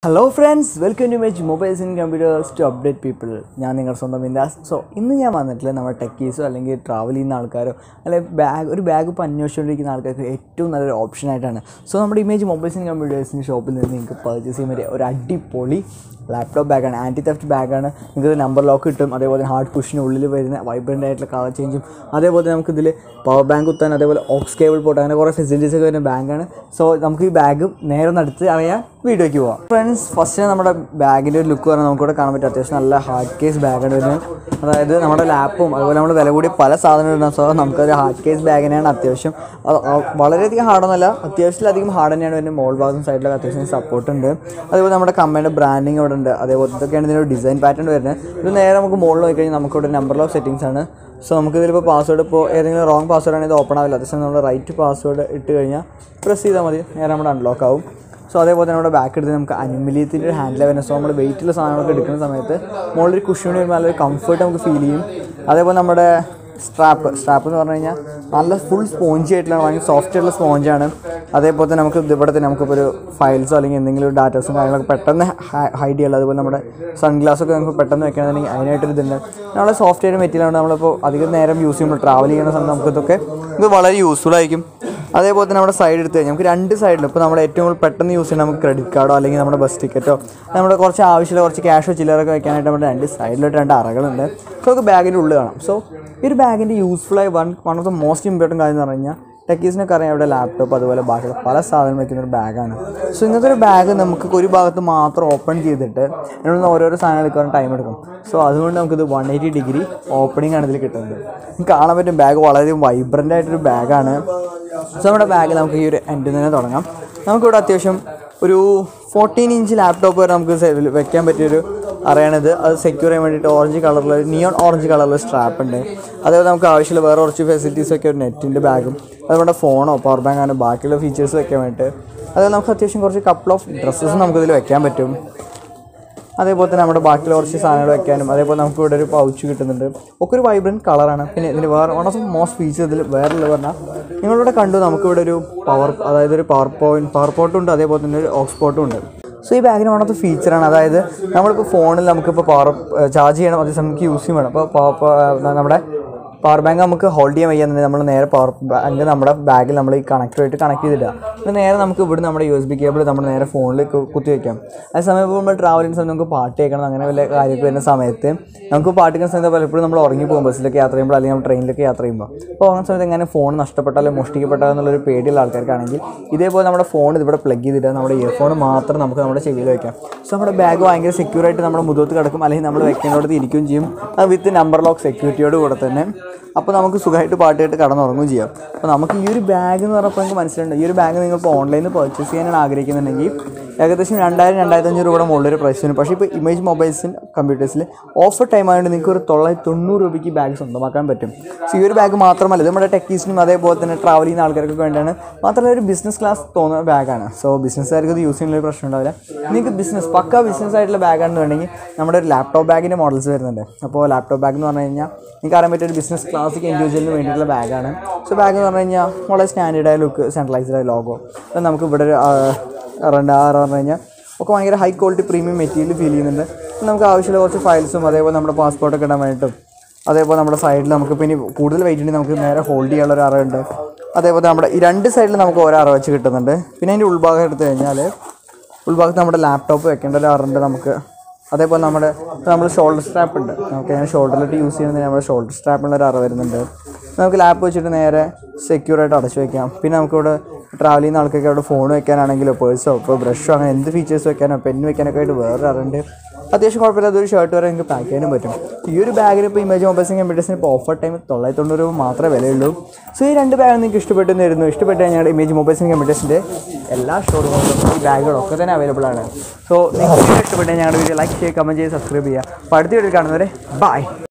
hello friends welcome to മെച്ച് mobiles and computers to update people ഞാൻ നിങ്ങളുടെ സ്വന്തം ഇന്ദാസ് സോ ഇന്ന് ഞാൻ വന്നിട്ടില്ല നമ്മുടെ ടെക്കീസോ അല്ലെങ്കിൽ ട്രാവൽ ചെയ്യുന്ന ആൾക്കാരോ അല്ലെങ്കിൽ ബാഗ് ഒരു ബാഗ് ഇപ്പോൾ അന്വേഷിച്ചുകൊണ്ടിരിക്കുന്ന ആൾക്കാർക്ക് ഏറ്റവും നല്ലൊരു ഓപ്ഷനായിട്ടാണ് സോ നമ്മുടെ ഇമേജ് മൊബൈൽസ് ആൻഡ് കമ്പ്യൂട്ടേഴ്സിൻ്റെ ഷോപ്പിൽ നിന്ന് നിങ്ങൾക്ക് പർച്ചേസ് ചെയ്യാൻ പറ്റിയ ഒരു അടിപൊളി ലാപ്ടോപ്പ് ബാഗാണ് ആൻറ്റി തെഫ്റ്റ് ബാഗാണ് നിങ്ങൾക്ക് നമ്പർ ലോക്ക് കിട്ടും അതേപോലെ ഹാർഡ് കുഷിന് ഉള്ളിൽ വരുന്ന വൈബ്രൻ്റ് ആയിട്ടുള്ള കളർ ചേഞ്ചും അതേപോലെ നമുക്ക് ഇതിൽ പവർ ബാങ്ക് കുത്താൻ അതേപോലെ ഓക്സ് കേബിൾ പോട്ട് അങ്ങനെ കുറേ ഫെസിലിറ്റീസ് ഒക്കെ വരുന്ന ബാഗാണ് സോ നമുക്ക് ഈ ബാഗ് നേരെ ഒന്ന് അടുത്ത് അറിയാൻ വീഡിയോയ്ക്ക് പോവാം ഫ്രണ്ട്സ് ഫസ്റ്റ് നമ്മുടെ ബാഗിൻ്റെ ഒരു ലുക്ക് പറഞ്ഞാൽ നമുക്കിവിടെ കാണാൻ പറ്റും അത്യാവശ്യം നല്ല ഹാർഡ് കേസ് ബാഗാണ് വരുന്നത് അതായത് നമ്മുടെ ലാപ്പും അതുപോലെ നമ്മൾ വില കൂടിയ പല സാധനങ്ങളും ഉണ്ടാകും സോ നമുക്കൊരു ഹാർഡ് കേസ് ബാഗിനാണ് അത്യാവശ്യം അത് ആ- വളരെയധികം ഹാർഡൊന്നുമല്ല അത്യാവശ്യത്തിലധികം ഹാർഡ് തന്നെയാണ് വരുന്നത് മോൾ ഭാഗം സൈഡിലൊക്കെ അത്യാവശ്യം സപ്പോർട്ട് ഉണ്ട് അതേപോലെ നമ്മുടെ കമ്പനിയുടെ ബ്രാൻഡിങ് ഇവിടെ ഉണ്ട് അതേപോലെ ഇതൊക്കെയാണ് ഇതിൻ്റെ ഡിസൈൻ പാറ്റേൺ വരുന്നത് ഇത് നേരെ നമുക്ക് മുകളിൽ നോക്കി കഴിഞ്ഞാൽ നമുക്കിവിടെ നമ്പർ ഓഫ് സെറ്റിംഗ്സ് ആണ് സോ നമുക്ക് ഇതിലിപ്പോൾ പാസ്വേഡ് ഇപ്പോൾ ഏതെങ്കിലും റോങ് പാസ്വേഡ് ആണെങ്കിൽ ഇത് ഓപ്പൺ ആവില്ല അതേസമയം നമ്മൾ റൈറ്റ് പാസ്വേഡ് ഇട്ട് കഴിഞ്ഞാൽ പ്രസ് ചെയ്താൽ മതി നേരെ നമ്മുടെ അൺലോക്ക് ആവും സോ അതേപോലെ തന്നെ നമ്മുടെ ബാക്ക് എടുത്ത് നമുക്ക് അനിമലിയത്തിൻ്റെ ഒരു ഹാൻഡിൽ വരുന്നത് സോ നമ്മൾ വെയിറ്റുള്ള സാധനങ്ങളൊക്കെ എടുക്കുന്ന സമയത്ത് മുകളിൽ ഒരു കുഷ്യന് വരുമ്പോൾ നല്ലൊരു കംഫർട്ട് നമുക്ക് ഫീൽ ചെയ്യും അതേപോലെ നമ്മുടെ സ്ട്രാപ്പ് സ്ട്രാപ്പ് എന്ന് പറഞ്ഞു കഴിഞ്ഞാൽ നല്ല ഫുൾ സ്പോഞ്ചി ആയിട്ടുള്ള ഭയങ്കര സോഫ്റ്റ് ആയിട്ടുള്ള സ്പോഞ്ചാണ് അതേപോലെ തന്നെ നമുക്ക് ഇവിടെ തന്നെ നമുക്കിപ്പോൾ ഒരു ഫയൽസോ അല്ലെങ്കിൽ എന്തെങ്കിലും ഒരു ഡാറ്റാസും കാര്യങ്ങളൊക്കെ പെട്ടെന്ന് ഹൈഡ് ചെയ്യാം അതുപോലെ നമ്മുടെ സൺഗ്ലാസൊക്കെ നമുക്ക് പെട്ടെന്ന് വെക്കണമെന്നുണ്ടെങ്കിൽ അതിനായിട്ടൊരു ഇതുണ്ട് നമ്മളെ സോഫ്റ്റ് ആയിട്ട് മെറ്റീരിയലാണ് നമ്മളിപ്പോൾ അധികം നേരം യൂസ് ചെയ്യുമ്പോൾ ട്രാവൽ ചെയ്യുന്ന സമയത്ത് നമുക്ക് ഇതൊക്കെ ഇത് വളരെ യൂസ്ഫുൾ ആയിരിക്കും അതേപോലെ തന്നെ നമ്മുടെ സൈഡ് എടുത്ത് കഴിഞ്ഞാൽ നമുക്ക് രണ്ട് സൈഡിലും ഇപ്പോൾ നമ്മുടെ ഏറ്റവും കൂടുതൽ പെട്ടെന്ന് യൂസ് ചെയ്യുന്ന നമുക്ക് ക്രെഡിറ്റ് കാർഡോ അല്ലെങ്കിൽ നമ്മുടെ ബസ് ടിക്കറ്റോ നമ്മുടെ കുറച്ച് ആവശ്യമുള്ള കുറച്ച് ക്യാഷോ ചില്ലറൊക്കെ വെക്കാനായിട്ട് നമ്മുടെ രണ്ട് സൈഡിലോട്ട് രണ്ട് അറകളുണ്ട് സോ നമുക്ക് ബാഗിൻ്റെ ഉള്ളിൽ കാണാം സോ ഈ ഒരു ബാഗിൻ്റെ യൂസ്ഫുള്ളായ one one of the most important കാര്യം എന്ന് പറഞ്ഞു കഴിഞ്ഞാൽ ടെക്കീസിനൊക്കെ അറിയാം ഇവിടെ ലാപ്ടോപ്പ് അതുപോലെ ബാക്കിയുള്ള പല സാധനം വയ്ക്കുന്ന ഒരു ബാഗാണ് സോ ഇങ്ങനത്തെ ഒരു ബാഗ് നമുക്ക് ഒരു ഭാഗത്ത് മാത്രം ഓപ്പൺ ചെയ്തിട്ട് ഇതിൽ നിന്ന് ഓരോരോ സാധനം എടുക്കാൻ ടൈം എടുക്കും സോ അതുകൊണ്ട് നമുക്കിത് വൺ എയ്റ്റി ഡിഗ്രി ഓപ്പണിംഗ് ആണ് ഇതിൽ കിട്ടുന്നത് നമുക്ക് കാണാൻ പറ്റും ബാഗ് വളരെ വൈബ്രൻ്റ് ആയിട്ടൊരു ബാഗാണ് സോ നമ്മുടെ ബാഗ് നമുക്ക് ഈ ഒരു എൻഡിൽ തന്നെ തുടങ്ങാം നമുക്കിവിടെ അത്യാവശ്യം ഒരു ഫോർട്ടീൻ ഇഞ്ച് ലാപ്ടോപ്പ് വരെ നമുക്ക് സെ- വെക്കാൻ പറ്റിയൊരു അറിയണത് അത് സെക്യൂർ ചെയ്യാൻ വേണ്ടിയിട്ട് ഓറഞ്ച് കളറിൽ നിയോൺ ഓറഞ്ച് കളറിൽ സ്ട്രാപ്പ് ഉണ്ട് അതേപോലെ നമുക്ക് ആവശ്യമുള്ള വേറെ കുറച്ച് ഫെസിലിറ്റീസ് ഒക്കെ ഒരു നെറ്റിൻ്റെ ബാഗും അതുകൊണ്ട് ഫോണോ പവർ ബാങ്ക് അങ്ങനെ ബാക്കിയുള്ള ഫീച്ചേഴ്സ് വെക്കാൻ വേണ്ടിയിട്ട് അതുപോലെ നമുക്ക് അത്യാവശ്യം കുറച്ച് കപ്പിൾ ഓഫ് ഡ്രസ്സസ് നമുക്കിതിൽ വെക്കാൻ പറ്റും അതേപോലെ തന്നെ നമ്മുടെ ബാക്കിയുള്ള കുറച്ച് സാധനങ്ങൾ വെക്കാനും അതേപോലെ നമുക്ക് ഇവിടെ ഒരു പൗച്ച് കിട്ടുന്നുണ്ട് ഒക്കെ ഒരു വൈബ്രൻറ്റ് കളറാണ് പിന്നെ ഇതിന് വേറെ one of the most feature ഇതിൽ വേറെ ഉള്ളത് പറഞ്ഞാൽ നിങ്ങളിവിടെ കണ്ടു നമുക്കിവിടെ ഒരു പവർ അതായത് ഒരു പവർ പോയിന്റ് പവർ പോർട്ടും ഉണ്ട് അതേപോലെ തന്നെ ഒരു ഓക്സ്പോർട്ടും ഉണ്ട് സോ ഈ ബാഗിന് വൺ ഓഫ് ദ ഫീച്ചറാണ് അതായത് നമ്മളിപ്പോൾ ഫോണിൽ നമുക്കിപ്പോൾ പവർ ചാർജ് ചെയ്യണം അതേസമയം നമുക്ക് യൂസ് ചെയ്യണം അപ്പോൾ പവർ നമ്മുടെ പവർ ബാങ്ക് നമുക്ക് ഹോൾഡ് ചെയ്യാൻ വയ്യാന്നുണ്ടെങ്കിൽ നമ്മൾ നേരെ പവർ ബാങ്ക് നമ്മുടെ ബാഗിൽ നമ്മൾ ഈ കണക്ടറായിട്ട് കണക്ട് ചെയ്തിടുക എന്നിട്ട് നേരെ നമുക്ക് ഇവിടെ നമ്മുടെ യു എസ് ബി കേബിൾ നമ്മൾ നേരെ ഫോണിൽ കുത്തി വയ്ക്കാം അതേസമയം ഇപ്പോൾ നമ്മൾ ട്രാവൽ ചെയ്യുന്ന സമയത്ത് നമുക്ക് പാട്ട് കേൾക്കണം അങ്ങനെ വല്ല കാര്യമൊക്കെ വരുന്ന സമയത്ത് നമുക്ക് പാട്ട് കേൾക്കുന്ന സമയത്ത് പലപ്പോഴും നമ്മൾ ഉറങ്ങി പോകും ബസ്സിലൊക്കെ യാത്ര ചെയ്യുമ്പോൾ അല്ലെങ്കിൽ നമ്മൾ ട്രെയിനിലൊക്കെ യാത്ര ചെയ്യുമ്പോൾ അപ്പോൾ ഉറങ്ങുന്ന സമയത്ത് എങ്ങനെ ഫോൺ നഷ്ടപ്പെട്ടാലോ മോഷ്ടിക്കപ്പെട്ടാലോ എന്നുള്ളൊരു പേടിയുള്ള ആൾക്കാർക്കാണെങ്കിൽ ഇതേപോലെ നമ്മുടെ ഫോൺ ഇവിടെ പ്ലഗ് ചെയ്തിട്ട് നമ്മുടെ ഇയർഫോൺ മാത്രം നമുക്ക് നമ്മുടെ ചെവിയിൽ വയ്ക്കാം സോ നമ്മുടെ ബാഗ് ഭയങ്കര secure ആയിട്ട് നമ്മുടെ മുഖത്ത് കിടക്കും അല്ലെങ്കിൽ നമ്മൾ വെക്കേണ്ടടുത്ത് ഇരിക്കുകയും ചെയ്യും അത് വിത്ത് നമ്പർ ലോക്ക് സെക്യൂരിറ്റിയോട് കൂടെ തന്നെ അപ്പോൾ നമുക്ക് സുഖമായിട്ട് പാട്ട് കേട്ട് കടന്നുറങ്ങുകയും ചെയ്യാം അപ്പോൾ നമുക്ക് ഈ ഒരു ബാഗ് എന്ന് പറഞ്ഞപ്പോൾ നിങ്ങൾക്ക് മനസ്സിലുണ്ട് ഈ ഒരു ബാഗ് നിങ്ങൾ ഇപ്പോൾ ഓൺലൈനിൽ പർച്ചേസ് ചെയ്യാനാണ് ആഗ്രഹിക്കുന്നുണ്ടെങ്കിൽ ഏകദേശം രണ്ടായിരം രണ്ടായിരത്തി അഞ്ഞൂറ് രൂപയുടെ മുകളിലൊരു പ്രൈസ് വരും പക്ഷേ ഇപ്പോൾ ഇമേജ് മൊബൈൽസിൽ കമ്പ്യൂട്ടേഴ്സിൽ ഓഫർ ടൈം ആയതുകൊണ്ട് നിങ്ങൾക്ക് ഒരു തൊള്ളായിരത്തി തൊണ്ണൂറ് രൂപയ്ക്ക് ബാഗ് സ്വന്തമാക്കാൻ പറ്റും സോ ഈ ഒരു ബാഗ് മാത്രമല്ല ഇത് നമ്മുടെ ടെക്കീസിനും അതേപോലെ തന്നെ ട്രാവൽ ചെയ്യുന്ന ആൾക്കാർക്കൊക്കെ വേണ്ടിയാണ് മാത്രമല്ല ഒരു ബിസിനസ് ക്ലാസ് തോന്നുന്ന ബാഗാണ് സോ ബിസിനസ്സുകാർക്ക് ഇത് യൂസ് ചെയ്യുന്ന ഒരു പ്രശ്നം ഉണ്ടാവില്ല നിങ്ങൾക്ക് ബിസിനസ് പക്ക ബിസിനസ് ആയിട്ടുള്ള ബാഗാണെന്ന് വേണമെങ്കിൽ നമ്മുടെ ഒരു ലാപ്ടോപ്പ് ബാഗിൻ്റെ മോഡൽസ് വരുന്നുണ്ട് അപ്പോൾ ലാപ്ടോപ്പ് ബാഗ് എന്ന് പറഞ്ഞു കഴിഞ്ഞാൽ നിങ്ങൾക്ക് അറിയാൻ പറ്റിയ ഒരു ബിസിനസ് ക്ലാസിക് ഇൻഡിവിജ്വലിന് വേണ്ടിയിട്ടുള്ള ബാഗാണ് സോ ബാഗ് എന്ന് പറഞ്ഞു കഴിഞ്ഞാൽ വളരെ സ്റ്റാൻഡേർഡായ ലുക്ക് സെൻട്രലൈസ്ഡ് ആയ ലോഗോ അത് നമുക്ക് ഇവിടെ ഒരു റണ്ട് ആറ് പറഞ്ഞു കഴിഞ്ഞാൽ ഒക്കെ ഭയങ്കര high quality premium material feel ചെയ്യുന്നുണ്ട് പിന്നെ നമുക്ക് ആവശ്യമുള്ള കുറച്ച് ഫയൽസും അതേപോലെ നമ്മുടെ പാസ്പോർട്ടൊക്കെ ഇടാൻ വേണ്ടിയിട്ടും അതേപോലെ നമ്മുടെ സൈഡിൽ നമുക്ക് പിന്നെ കൂടുതൽ വെയിറ്റ് ഉണ്ടെങ്കിൽ നമുക്ക് നേരെ ഹോൾഡ് ചെയ്യാനുള്ള ഒരു അറയുണ്ട് അതേപോലെ നമ്മുടെ ഈ രണ്ട് സൈഡിൽ നമുക്ക് ഓരോ അറ വെച്ച് കിട്ടുന്നുണ്ട് പിന്നെ അതിൻ്റെ ഉൾഭാഗം എടുത്തു കഴിഞ്ഞാൽ ഉൾഭാഗത്ത് നമ്മുടെ ലാപ്ടോപ്പ് വെക്കേണ്ട ഒരു അറുണ്ട് നമുക്ക് അതേപോലെ നമ്മുടെ നമ്മൾ ഷോൾഡർ സ്ട്രാപ്പ് ഉണ്ട് നമുക്ക് അങ്ങനെ ഷോൾഡറിലിട്ട് യൂസ് ചെയ്യുന്നതിന് നമ്മുടെ ഷോൾഡർ സ്ട്രാപ്പിനുള്ള ഒരു അറ വരുന്നുണ്ട് നമുക്ക് ലാപ്പ് വെച്ചിട്ട് നേരെ സെക്യൂർ ആയിട്ട് അടച്ചു വെക്കാം പിന്നെ നമുക്കിവിടെ ട്രാവൽ ചെയ്യുന്ന ആൾക്കൊക്കെ അവിടെ ഫോൺ വെക്കാനാണെങ്കിലോ പേഴ്സോ ഇപ്പോൾ ബ്രഷോ അങ്ങനെ എന്ത് ഫീച്ചേഴ്സ് വെക്കാനോ പെൻ വെക്കാനൊക്കെ ആയിട്ട് വേറെ അറിയുണ്ട് അത്യാവശ്യം കുഴപ്പമില്ലാത്ത ഒരു ഷർട്ട് വരെ നിങ്ങൾക്ക് പാക്ക് ചെയ്യാനും പറ്റും ഈ ഒരു ബാഗിന് ഇപ്പോൾ ഇമേജ് മൊബൈൽസിങ് കമ്പ്യൂട്ടേഴ്സിന് ഇപ്പോൾ ഓഫർ ടൈം തൊള്ളായിരത്തി തൊണ്ണൂറ് രൂപ മാത്രമേ വിലയുള്ളൂ സോ ഈ രണ്ട് ബാഗ് നിങ്ങൾക്ക് ഇഷ്ടപ്പെട്ടെന്ന് വരുന്നു ഇഷ്ടപ്പെട്ട് കഴിഞ്ഞാൽ ഇമേജ് മൊബൈൽസിങ് കമ്പ്യൂട്ടേഴ്സിൻ്റെ എല്ലാ ഷോറൂമുകളിലും ഈ ബാഗുകളൊക്കെ തന്നെ അവൈലബിൾ ആണ് സോ നിങ്ങൾക്ക് ഇഷ്ടപ്പെട്ട് ഞങ്ങളുടെ വീഡിയോ ലൈക്ക് ചെയ്യുക കമൻറ്റ് ചെയ്യുക സബ്സ്ക്രൈബ് ചെയ്യുക അപ്പോൾ അടുത്ത വീഡിയോ കാണുന്നവരെ ബൈ